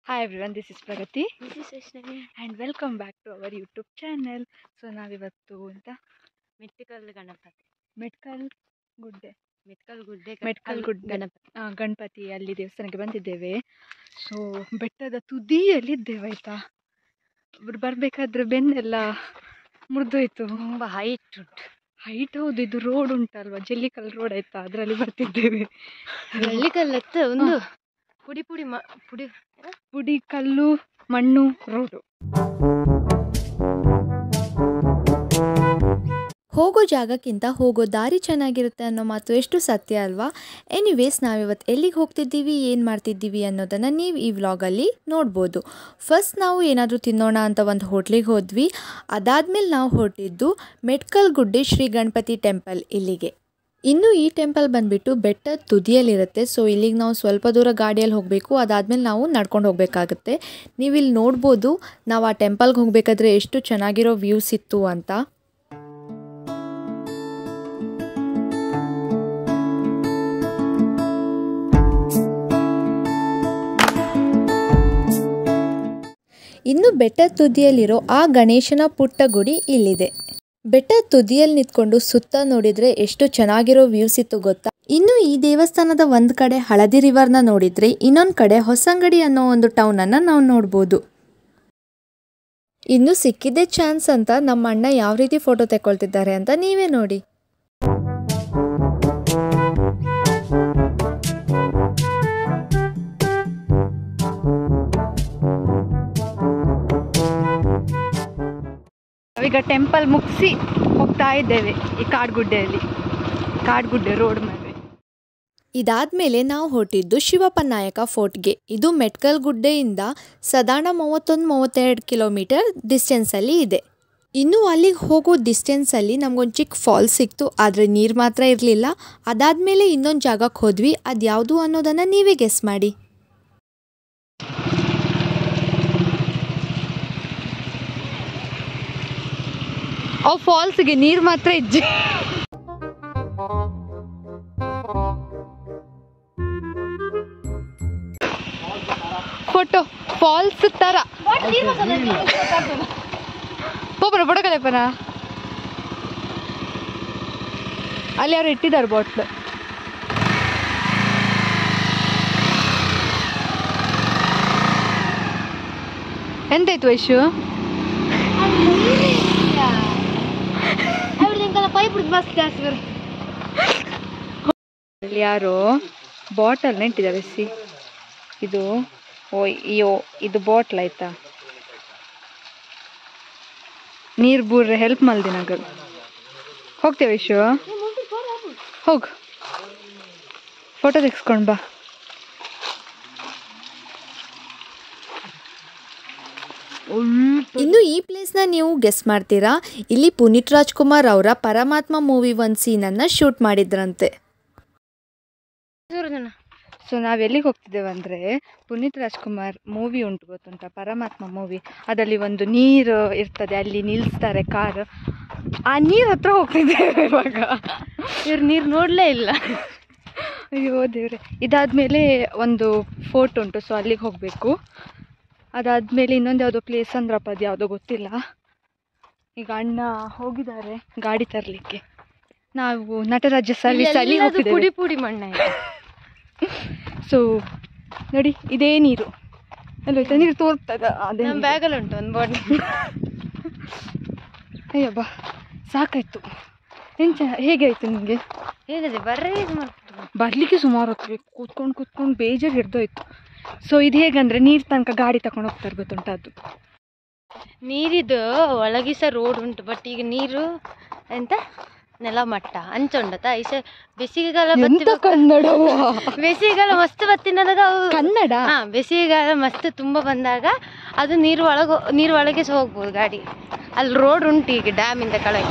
Hi everyone this is Pragati This is Vaishnavi. And welcome back to our YouTube channel so ನಾವಿವತ್ತು ಅಂತ ಮೆಟ್ಕಲ್ ಗಣಪತಿ ಮೆಟ್ಕಲ್ ಗುಡ್ಡೆ ಮೆಟ್ಕಲ್ ಗುಡ್ಡೆ ಮೆಟ್ಕಲ್ ಗುಡ್ಡೆ. ಗಣಪತಿ ಆ, ಗಣಪತಿ ಅಲ್ಲಿ ದೇವಸ್ಥಾನಕ್ಕೆ ಬಂದಿದ್ದೇವೆ ಸೊ ಬೆಟ್ಟದ ತುದಿಯಲ್ಲಿದ್ದೇವೆ ಆಯಿತಾ ಬರಬೇಕಾದ್ರೆ ಬೆನ್ನೆಲ್ಲ ಮುರಿದೋಯ್ತು ತುಂಬ ಹೈಟ್ ಉಂಟು ಹೈಟ್ ಹೌದು ಇದು ರೋಡ್ ಉಂಟಲ್ವಾ ಜಲ್ಲಿಕಲ್ ರೋಡ್ ಆಯ್ತಾ ಅದರಲ್ಲಿ ಬರ್ತಿದ್ದೇವೆ ಹಳ್ಳಿಕಲ್ಲತ್ತ ಒಂದು ಪುಡಿ ಪುಡಿ ಮ ಪುಡಿ ಪುಡಿ ಕಲ್ಲು ಮಣ್ಣು ರೋಡು ಹೋಗೋ ಜಾಗಕ್ಕಿಂತ ಹೋಗೋ ದಾರಿ ಚೆನ್ನಾಗಿರುತ್ತೆ ಅನ್ನೋ ಮಾತು ಎಷ್ಟು ಸತ್ಯ ಅಲ್ವಾ ಎನಿವೇಸ್ ನಾವಿವತ್ತು ಎಲ್ಲಿಗೆ ಹೋಗ್ತಿದ್ದೀವಿ ಏನು ಮಾಡ್ತಿದ್ದೀವಿ ಅನ್ನೋದನ್ನು ನೀವು ಈ ವ್ಲಾಗಲ್ಲಿ ನೋಡ್ಬೋದು ಫಸ್ಟ್ ನಾವು ಏನಾದರೂ ತಿನ್ನೋಣ ಅಂತ ಒಂದು ಹೋಟ್ಲಿಗೆ ಹೋದ್ವಿ ಅದಾದಮೇಲೆ ನಾವು ಹೊರಟಿದ್ದು ಮೆಟ್ಕಲ್ ಗುಡ್ಡೆ ಶ್ರೀ ಗಣಪತಿ ಟೆಂಪಲ್ ಇಲ್ಲಿಗೆ ಇನ್ನು ಈ ಟೆಂಪಲ್ ಬಂದುಬಿಟ್ಟು ಬೆಟ್ಟದ ತುದಿಯಲ್ಲಿರುತ್ತೆ ಸೊ ಇಲ್ಲಿಗೆ ನಾವು ಸ್ವಲ್ಪ ದೂರ ಗಾಡಿಯಲ್ಲಿ ಹೋಗಬೇಕು ಅದಾದಮೇಲೆ ನಾವು ನಡ್ಕೊಂಡು ಹೋಗಬೇಕಾಗುತ್ತೆ ನೀವು ಇಲ್ಲಿ ನೋಡ್ಬೋದು ನಾವು ಆ ಟೆಂಪಲ್ಗೆ ಹೋಗಬೇಕಾದ್ರೆ ಎಷ್ಟು ಚೆನ್ನಾಗಿರೋ ವ್ಯೂಸ್ ಇತ್ತು ಅಂತ ಇನ್ನು ಬೆಟ್ಟದ ತುದಿಯಲ್ಲಿರೋ ಆ ಗಣೇಶನ ಪುಟ್ಟ ಗುಡಿ ಇಲ್ಲಿದೆ ಬೆಟ್ಟದ ತುದಿಯಲ್ಲಿ ನಿಂತ್ಕೊಂಡು ಸುತ್ತ ನೋಡಿದ್ರೆ ಎಷ್ಟು ಚೆನ್ನಾಗಿರೋ ವ್ಯೂಸ್ ಇತ್ತು ಗೊತ್ತಾ ಇನ್ನು ಈ ದೇವಸ್ಥಾನದ ಒಂದು ಕಡೆ ಹಳದಿ ರಿವರ್ನ ನೋಡಿದ್ರೆ ಇನ್ನೊಂದು ಕಡೆ ಹೊಸಂಗಡಿ ಅನ್ನೋ ಒಂದು ಟೌನನ್ನು ನಾವು ನೋಡ್ಬೋದು ಇನ್ನು ಸಿಕ್ಕಿದ್ದೇ ಚಾನ್ಸ್ ಅಂತ ನಮ್ಮ ಅಣ್ಣ ಯಾವ ರೀತಿ ಫೋಟೋ ತೆಕ್ಕೊಳ್ತಿದ್ದಾರೆ ಅಂತ ನೀವೇ ನೋಡಿ ನಾವೀಗ ಟೆಂಪಲ್ ಮುಗಿಸಿ ಹೋಗ್ತಾ ಇದ್ದೇವೆ ಈ ಕಾಡ್ಗುಡ್ಡೆಯಲ್ಲಿ ಕಾಡ್ಗುಡ್ಡೆ ರೋಡ್ ಮೇಲೆ ಇದಾದ್ಮೇಲೆ ನಾವು ಹೊರಟಿದ್ದು ಶಿವಪ್ಪ ನಾಯಕ ಫೋರ್ಟ್ಗೆ ಇದು ಮೆಟ್ಕಲ್ ಗುಡ್ಡೆಯಿಂದ ಸಾಧಾರಣ ಮೂವತ್ತೊಂದು ಮೂವತ್ತೆರಡು ಕಿಲೋಮೀಟರ್ ಡಿಸ್ಟೆನ್ಸಲ್ಲಿ ಇದೆ ಇನ್ನು ಅಲ್ಲಿಗೆ ಹೋಗೋ ಡಿಸ್ಟೆನ್ಸಲ್ಲಿ ನಮಗೊಂದು ಚಿಕ್ಕ ಫಾಲ್ಸ್ ಸಿಕ್ತು ಆದರೆ ನೀರು ಮಾತ್ರ ಇರಲಿಲ್ಲ ಅದಾದಮೇಲೆ ಇನ್ನೊಂದು ಜಾಗಕ್ಕೆ ಹೋದ್ವಿ ಅದು ಯಾವುದು ಅನ್ನೋದನ್ನು ನೀವೇ ಗೆಸ್ ಮಾಡಿ ಅವು ಫಾಲ್ಸ್ಗೆ ನೀರು ಮಾತ್ರ ಇಜ್ಜಿ ಫೋಟೋ ಫಾಲ್ಸ್ ತರ ಹೋಗ್ಬರ ಬಡಕಲೆಪ್ಪನ ಅಲ್ಲಿ ಯಾರು ಇಟ್ಟಿದ್ದಾರೆ ಬಾಟ್ಲು ಎಂತಾಯ್ತು ವೈಶು ಪೈಪ್ ಬಸ್ ಜಾಸ್ತಿ ಅಲ್ಲಿ ಯಾರೋ ಬಾಟಲ್ ಇಟ್ಟಿದ್ದಾರೆ ಸಿ ಇದು ಓ ಅಯ್ಯೋ ಇದು ಬಾಟ್ಲ್ ಆಯ್ತಾ ನೀರು ಬೂರ್ರೆ ಹೆಲ್ಪ್ ಮಲ್ದಿ ನಗರು ಹೋಗ್ತೇವೆ ವಿಶು ಹೋಗು ಫೋಟೋ ತೆಗ್ಸ್ಕೊಂಡು ಬಾ ಇನ್ನು ಈ ಪ್ಲೇಸ್ನ ನೀವು ಗೆಸ್ ಮಾಡ್ತೀರಾ ಇಲ್ಲಿ ಪುನೀತ್ ರಾಜ್ಕುಮಾರ್ ಅವರ ಪರಮಾತ್ಮ ಮೂವಿ ಒಂದು ಸೀನನ್ನು ಶೂಟ್ ಮಾಡಿದ್ರಂತೆ ಸೂರ್ಯನ ಸೊ ನಾವು ಎಲ್ಲಿಗೆ ಹೋಗ್ತಿದ್ದೇವೆ ಅಂದರೆ ಪುನೀತ್ ರಾಜ್ಕುಮಾರ್ ಮೂವಿ ಉಂಟು ಗೊತ್ತುಂಟ ಪರಮಾತ್ಮ ಮೂವಿ ಅದರಲ್ಲಿ ಒಂದು ನೀರು ಇರ್ತದೆ ಅಲ್ಲಿ ನಿಲ್ಲಿಸ್ತಾರೆ ಕಾರ್ ಆ ನೀರು ಹತ್ರ ಹೋಗ್ತಿದ್ದೇವೆ ಇವಾಗ ಇವ್ರು ನೀರು ನೋಡಲೇ ಇಲ್ಲ ಅಯ್ಯೋ ದೇವ್ರೆ ಇದಾದಮೇಲೆ ಒಂದು ಫೋರ್ಟ್ ಉಂಟು ಸೊ ಅಲ್ಲಿಗೆ ಹೋಗಬೇಕು ಅದಾದಮೇಲೆ ಇನ್ನೊಂದು ಯಾವುದೋ ಪ್ಲೇಸ್ ಅಂದ್ರಪ್ಪ ಅದು ಯಾವುದೋ ಗೊತ್ತಿಲ್ಲ ಈಗ ಅಣ್ಣ ಹೋಗಿದ್ದಾರೆ ಗಾಡಿ ತರಲಿಕ್ಕೆ ನಾವು ನಟರಾಜ್ಯ ಸರ್ವಿಸ್ ಅಲ್ಲಿ ಎಲ್ಲದು ಹೋಗ್ತಿದ್ದೇವೆ ಪುಡಿ ಪುಡಿ ಮಣ್ಣಾಯ್ತು ಸೊ ನೋಡಿ ಇದೇ ನೀರು ಅಲ್ಲೋಯ್ತಾ ನೀರು ತೋರ್ತದ ಅದೇ ನಮ್ಮ ನೀರು. ಬ್ಯಾಗಲ್ಲಿ ಉಂಟು ಒಂದು ಬಾಡಿ ಅಯ್ಯಬ್ಬಾ ಸಾಕಾಯ್ತು ಎಂಚ ಹೇಗೆ ಆಯ್ತು ನಿಮಗೆ ಹೇಗಿದೆ ಬರ್ರಿ ಇದು ಮಾಡ್ಬಿಟ್ಟು. ಬರಲಿಕ್ಕೆ ಸುಮಾರು ಹೊತ್ತು ಬೇಕು ಕೂತ್ಕೊಂಡು ಕೂತ್ಕೊಂಡು ಬೇಜಾರು ಹಿಡ್ದೋಯ್ತು ಸೊ ಇದು ಹೇಗಂದ್ರೆ ನೀರು ತನಕ ಗಾಡಿ ತಗೊಂಡು ಹೋಗ್ತಾರೆ ಗೊತ್ತುಂಟ ಅದು ನೀರಿದು ಒಳಗೆ ಸಹ ರೋಡ್ ಉಂಟು ಬಟ್ ಈಗ ನೀರು ಎಂತ ನೆಲ ಮಟ್ಟ ಅಂಚುಂಡತ ಈಸ ಬೇಸಿಗೆಗಾಲ ಬತ್ತಿ ಎಂತ ಕನ್ನಡವ ಬೇಸಿಗೆಗಾಲ ಮಸ್ತ್ ಬತ್ತಿನದಾಗ ಅವು ಕನ್ನಡ ಹಾ ಬೇಸಿಗೆಗಾಲ ಮಸ್ತ್ ತುಂಬ ಬಂದಾಗ ಅದು ನೀರು ಒಳಗೆ ನೀರು ಒಳಗೆ ಸಹ ಹೋಗ್ಬೋದು ಗಾಡಿ ಅಲ್ಲಿ ರೋಡ್ ಉಂಟು ಈಗ ಡ್ಯಾಮಿಂದ ಕೆಳಗೆ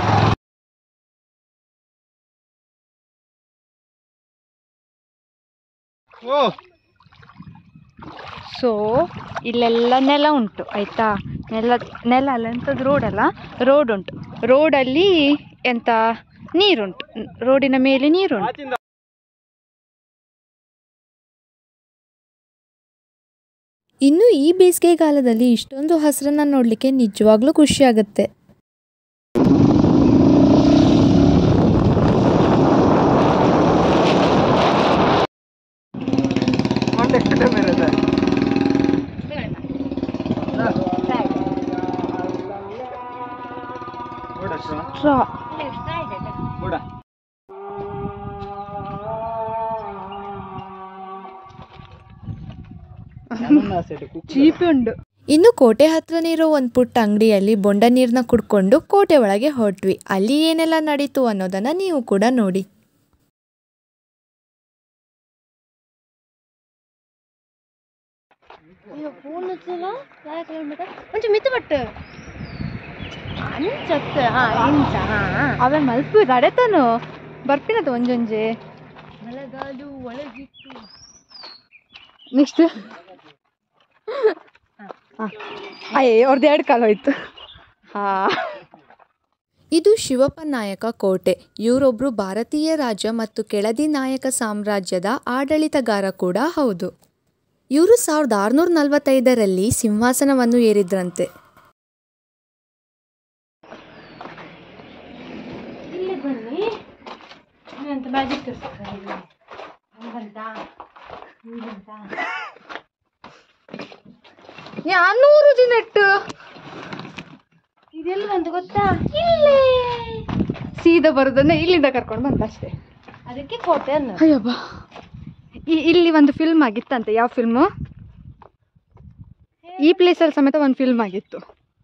ಸೊ ಇಲ್ಲೆಲ್ಲ ನೆಲ ಉಂಟು ಆಯ್ತಾ ನೆಲ ನೆಲ ಅಲ್ಲ ಎಂಥದ್ದು ರೋಡ್ ಅಲ್ಲ ರೋಡ್ ಉಂಟು ರೋಡಲ್ಲಿ ಎಂತ ನೀರುಂಟು ರೋಡಿನ ಮೇಲೆ ನೀರುಂಟು ಇನ್ನು ಈ ಬೇಸಿಗೆಗಾಲದಲ್ಲಿ ಇಷ್ಟೊಂದು ಹಸಿರನ್ನ ನೋಡಲಿಕ್ಕೆ ನಿಜವಾಗ್ಲೂ ಖುಷಿಯಾಗುತ್ತೆ ಚೀಪಿ ಉಂಡು ಇನ್ನು ಕೋಟೆ ಹತ್ರನೇ ಇರೋ ಒಂದು ಪುಟ್ಟ ಅಂಗಡಿಯಲ್ಲಿ ಬೊಂಡ ನೀರನ್ನ ಕುಡ್ಕೊಂಡು ಕೋಟೆ ಒಳಗೆ ಹೊರಟ್ವಿ ಅಲ್ಲಿ ಏನೆಲ್ಲ ನಡೀತು ಅನ್ನೋದನ್ನ ನೀವು ಕೂಡ ನೋಡಿ ಅಯ್ಯೋ ಫೋನ್ ಹಚ್ಚಲ್ಲ ಯಾಕೆ ಹೇಳ್ಬೇಕ ಒಂಚೂರು ಮಿತ್ತು ಬಟ್ಟು ಅಂಚತ್ತ ಹಾ ಇಂಚ ಹಾ ಅವೇ ಮಲ್ಪು ನಡೆತನು ಬರ್ಪಿನದ ಒಂಜೊಂಜೆ ಮಳೆಗಾಲು ಒಳಗಿಟ್ಟು ನೆಕ್ಸ್ಟ್ ಅಯ್ಯ ಅವ್ರದ್ದು ಎರಡು ಕಾಲ ಹೋಯ್ತು ಹಾ ಇದು ಶಿವಪ್ಪ ನಾಯಕ ಕೋಟೆ ಇವರೊಬ್ರು ಭಾರತೀಯ ರಾಜ ಮತ್ತು ಕೆಳದಿ ನಾಯಕ ಸಾಮ್ರಾಜ್ಯದ ಆಡಳಿತಗಾರ ಕೂಡ ಹೌದು ಇವರು ಸಾವಿರದ ಆರುನೂರ ನಲವತ್ತೈದರಲ್ಲಿ ಸಿಂಹಾಸನವನ್ನು ಏರಿದ್ರಂತೆ ಇಲ್ಲಿ ಬನ್ನಿ ಅಂತ ಮ್ಯಾಜಿಕ್ ತೋರಿಸ್ತಾರೆ ಹಂಗಂತ ಹಂಗಂತ ನಾನ್ನೂರು ದಿನಟ್ಟು ಇದೆಲ್ಲ ಬಂತು ಗೊತ್ತಾ ಇಲ್ಲೇ ಸೀದಾ ಬರೋದನ್ನ ಇಲ್ಲಿಂದ ಕರ್ಕೊಂಡು ಬಂದ ಅಷ್ಟೇ ಅದಕ್ಕೆ ಕೋಟೆ ಅನ್ನ ಅಯ್ಯಬ್ಬ ಈ ಇಲ್ಲಿ ಒಂದು ಫಿಲ್ಮ್ ಆಗಿತ್ತಂತೆ ಯಾವ ಫಿಲ್ಮು ಈ ಪ್ಲೇಸಲ್ಲಿ ಸಮೇತ ಒಂದು ಫಿಲ್ಮ್ ಆಗಿತ್ತು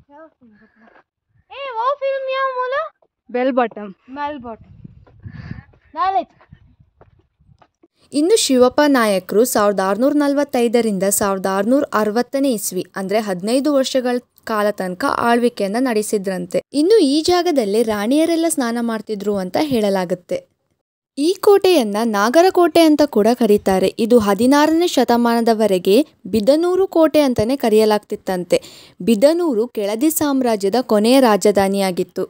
ಏ ಓ ಫಿಲ್ಮ್ ಯಾವ ಮೂಲ ಬೆಲ್ ಬಾಟಮ್ ಮೆಲ್ಬೋರ್ನ್ ನಾಳೆ ಇನ್ನು ಶಿವಪ್ಪ ನಾಯಕರು ಸಾವಿರದ ಆರುನೂರ ನಲವತ್ತೈದರಿಂದ ಸಾವಿರದ ಆರುನೂರ ಅರವತ್ತನೇ ಇಸ್ವಿ ಅಂದರೆ ಹದಿನೈದು ವರ್ಷಗಳ ಕಾಲ ತನಕ ಆಳ್ವಿಕೆಯನ್ನು ನಡೆಸಿದ್ರಂತೆ ಇನ್ನು ಈ ಜಾಗದಲ್ಲೇ ರಾಣಿಯರೆಲ್ಲ ಸ್ನಾನ ಮಾಡ್ತಿದ್ರು ಅಂತ ಹೇಳಲಾಗುತ್ತೆ ಈ ಕೋಟೆಯನ್ನ ನಾಗರಕೋಟೆ ಅಂತ ಕೂಡ ಕರೀತಾರೆ ಇದು ಹದಿನಾರನೇ ಶತಮಾನದವರೆಗೆ ಬಿದನೂರು ಕೋಟೆ ಅಂತಾನೆ ಕರೆಯಲಾಗ್ತಿತ್ತಂತೆ ಬಿದನೂರು ಕೆಳದಿ ಸಾಮ್ರಾಜ್ಯದ ಕೊನೆಯ ರಾಜಧಾನಿಯಾಗಿತ್ತು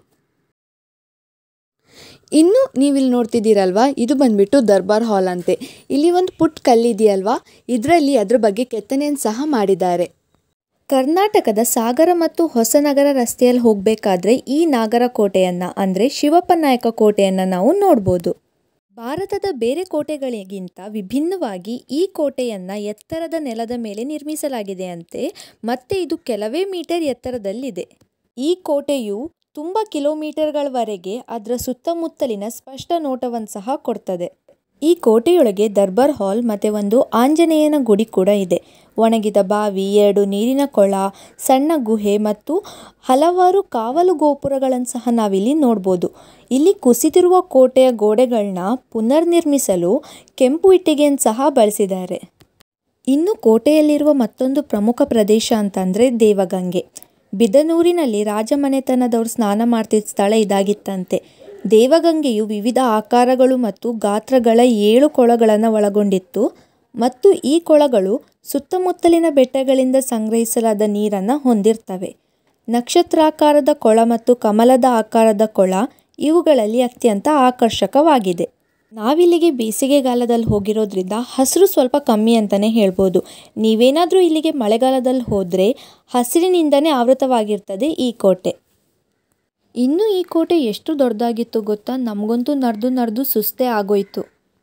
ಇನ್ನು ನೀವಿಲ್ಲಿ ನೋಡ್ತಿದ್ದೀರಲ್ವಾ ಇದು ಬಂದ್ಬಿಟ್ಟು ದರ್ಬಾರ್ ಹಾಲ್ ಅಂತೆ ಇಲ್ಲಿ ಒಂದು ಪುಟ್ ಕಲ್ಲಿದೆಯಲ್ವಾ ಇದರಲ್ಲಿ ಅದ್ರ ಬಗ್ಗೆ ಕೆತ್ತನೆಯನ್ನು ಸಹ ಮಾಡಿದ್ದಾರೆ ಕರ್ನಾಟಕದ ಸಾಗರ ಮತ್ತು ಹೊಸನಗರ ರಸ್ತೆಯಲ್ಲಿ ಹೋಗಬೇಕಾದ್ರೆ ಈ ನಾಗರಕೋಟೆಯನ್ನು ಅಂದರೆ ಶಿವಪ್ಪ ನಾಯಕ ಕೋಟೆಯನ್ನು ನಾವು ನೋಡ್ಬೋದು ಭಾರತದ ಬೇರೆ ಕೋಟೆಗಳಿಗಿಂತ ವಿಭಿನ್ನವಾಗಿ ಈ ಕೋಟೆಯನ್ನು ಎತ್ತರದ ನೆಲದ ಮೇಲೆ ನಿರ್ಮಿಸಲಾಗಿದೆ ಅಂತೆ ಮತ್ತೆ ಇದು ಕೆಲವೇ ಮೀಟರ್ ಎತ್ತರದಲ್ಲಿದೆ ಈ ಕೋಟೆಯು ತುಂಬ ಕಿಲೋಮೀಟರ್ಗಳವರೆಗೆ ಅದರ ಸುತ್ತಮುತ್ತಲಿನ ಸ್ಪಷ್ಟ ನೋಟವನ್ನು ಸಹ ಕೊಡ್ತದೆ ಈ ಕೋಟೆಯೊಳಗೆ ದರ್ಬಾರ್ ಹಾಲ್ ಮತ್ತು ಒಂದು ಆಂಜನೇಯನ ಗುಡಿ ಕೂಡ ಇದೆ ಒಣಗಿದ ಬಾವಿ ಎರಡು ನೀರಿನ ಕೊಳ ಸಣ್ಣ ಗುಹೆ ಮತ್ತು ಹಲವಾರು ಕಾವಲು ಗೋಪುರಗಳನ್ನು ಸಹ ನಾವಿಲ್ಲಿ ನೋಡ್ಬೋದು ಇಲ್ಲಿ ಕುಸಿದಿರುವ ಕೋಟೆಯ ಗೋಡೆಗಳನ್ನ ಪುನರ್ನಿರ್ಮಿಸಲು ಕೆಂಪು ಇಟ್ಟಿಗೆಯನ್ನು ಸಹ ಬಳಸಿದ್ದಾರೆ ಇನ್ನು ಕೋಟೆಯಲ್ಲಿರುವ ಮತ್ತೊಂದು ಪ್ರಮುಖ ಪ್ರದೇಶ ಅಂತಂದರೆ ದೇವಗಂಗೆ ಬಿದನೂರಿನಲ್ಲಿ ರಾಜಮನೆತನದವರು ಸ್ನಾನ ಮಾಡ್ತಿದ್ದ ಸ್ಥಳ ಇದಾಗಿತ್ತಂತೆ ದೇವಗಂಗೆಯು ವಿವಿಧ ಆಕಾರಗಳು ಮತ್ತು ಗಾತ್ರಗಳ ಏಳು ಕೊಳಗಳನ್ನು ಒಳಗೊಂಡಿತ್ತು ಮತ್ತು ಈ ಕೊಳಗಳು ಸುತ್ತಮುತ್ತಲಿನ ಬೆಟ್ಟಗಳಿಂದ ಸಂಗ್ರಹಿಸಲಾದ ನೀರನ್ನು ಹೊಂದಿರ್ತವೆ ನಕ್ಷತ್ರಾಕಾರದ ಕೊಳ ಮತ್ತು ಕಮಲದ ಆಕಾರದ ಕೊಳ ಇವುಗಳಲ್ಲಿ ಅತ್ಯಂತ ಆಕರ್ಷಕವಾಗಿದೆ ನಾವಿಲ್ಲಿಗೆ ಬೇಸಿಗೆಗಾಲದಲ್ಲಿ ಹೋಗಿರೋದ್ರಿಂದ ಹಸಿರು ಸ್ವಲ್ಪ ಕಮ್ಮಿ ಅಂತಲೇ ಹೇಳ್ಬೋದು ನೀವೇನಾದರೂ ಇಲ್ಲಿಗೆ ಮಳೆಗಾಲದಲ್ಲಿ ಹೋದರೆ ಹಸಿರಿನಿಂದನೇ ಆವೃತವಾಗಿರ್ತದೆ ಈ ಕೋಟೆ ಇನ್ನು ಈ ಕೋಟೆ ಎಷ್ಟು ದೊಡ್ಡದಾಗಿತ್ತು ಗೊತ್ತಾ ನಮಗಂತೂ ನಡೆದು ನಡೆದು ಸುಸ್ತೇ ಆಗೋಯ್ತು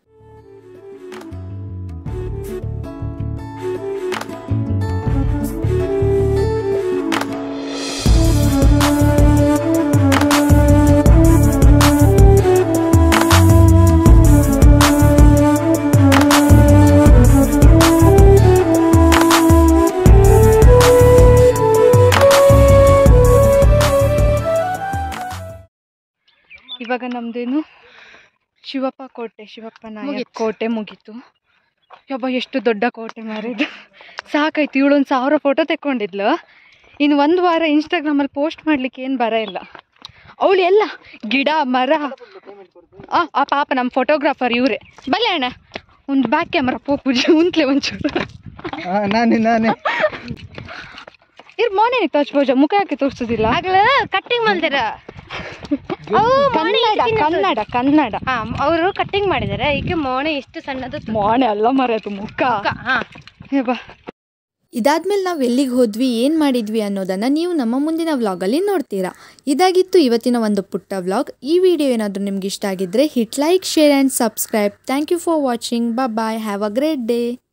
ಇವಾಗ ನಮ್ದೇನು ಶಿವಪ್ಪ ಕೋಟೆ ಶಿವಪ್ಪ ನಾಯಕ ಮುಗೀತು. ಕೋಟೆ ಮುಗೀತು ಯಬ್ಬ ಎಷ್ಟು ದೊಡ್ಡ ಕೋಟೆ ಮಾರಿದ್ದು ಸಾಕಾಯ್ತು ಇವಳೊಂದು ಸಾವಿರ ಫೋಟೋ ತೆಕ್ಕೊಂಡಿದ್ಲು ಇನ್ನು ಒಂದು ವಾರ ಇನ್ಸ್ಟಾಗ್ರಾಮಲ್ಲಿ ಪೋಸ್ಟ್ ಮಾಡ್ಲಿಕ್ಕೆ ಏನು ಬರ ಇಲ್ಲ ಅವಳು ಎಲ್ಲ ಗಿಡ ಮರ ಆ ಆ ಪಾಪ ನಮ್ಮ ಫೋಟೋಗ್ರಾಫರ್ ಇವರೇ ಬಲ್ಲೆ ಅಣ್ಣ ಒಂದು ಬ್ಯಾಕ್ ಕ್ಯಾಮ್ರಾ ಪೂಜೆ ಉಂತ್ಲೆ ಒಂಚೂರು ನಾನೇ ನಾನೇ ಇರ್ ಮೋನೆ ತೋರ್ಸ್ಬೋಜ ಮುಖ ಯಾಕೆ ತೋರಿಸೋದಿಲ್ಲ ಆಗ್ಲ ಕಟ್ಟಿಂಗ್ ಮಾಡ್ದಿರ ಕನ್ನಡ ಕನ್ನಡ ಕನ್ನಡ ಹಾ ಅವರು ಕಟ್ಟಿಂಗ್ ಮಾಡಿದಾರೆ ಈಕೆ ಮೋಣೆ ಎಷ್ಟು ಸಣ್ಣದು ಮೋನೆ ಅಲ್ಲ ಮರೆಯದು ಮುಖ ಹಾ ಏ ಬಾ ಇದಾದ್ಮೇಲೆ ನಾವು ಎಲ್ಲಿಗೆ ಹೋದ್ವಿ ಏನು ಮಾಡಿದ್ವಿ ಅನ್ನೋದನ್ನು ನೀವು ನಮ್ಮ ಮುಂದಿನ ವ್ಲಾಗಲ್ಲಿ ನೋಡ್ತೀರಾ ಇದಾಗಿತ್ತು ಇವತ್ತಿನ ಒಂದು ಪುಟ್ಟ ವ್ಲಾಗ್ ಈ ವಿಡಿಯೋ ಏನಾದರೂ ನಿಮ್ಗೆ ಇಷ್ಟ ಆಗಿದ್ದರೆ hit like share and subscribe thank you for watching bye have a great day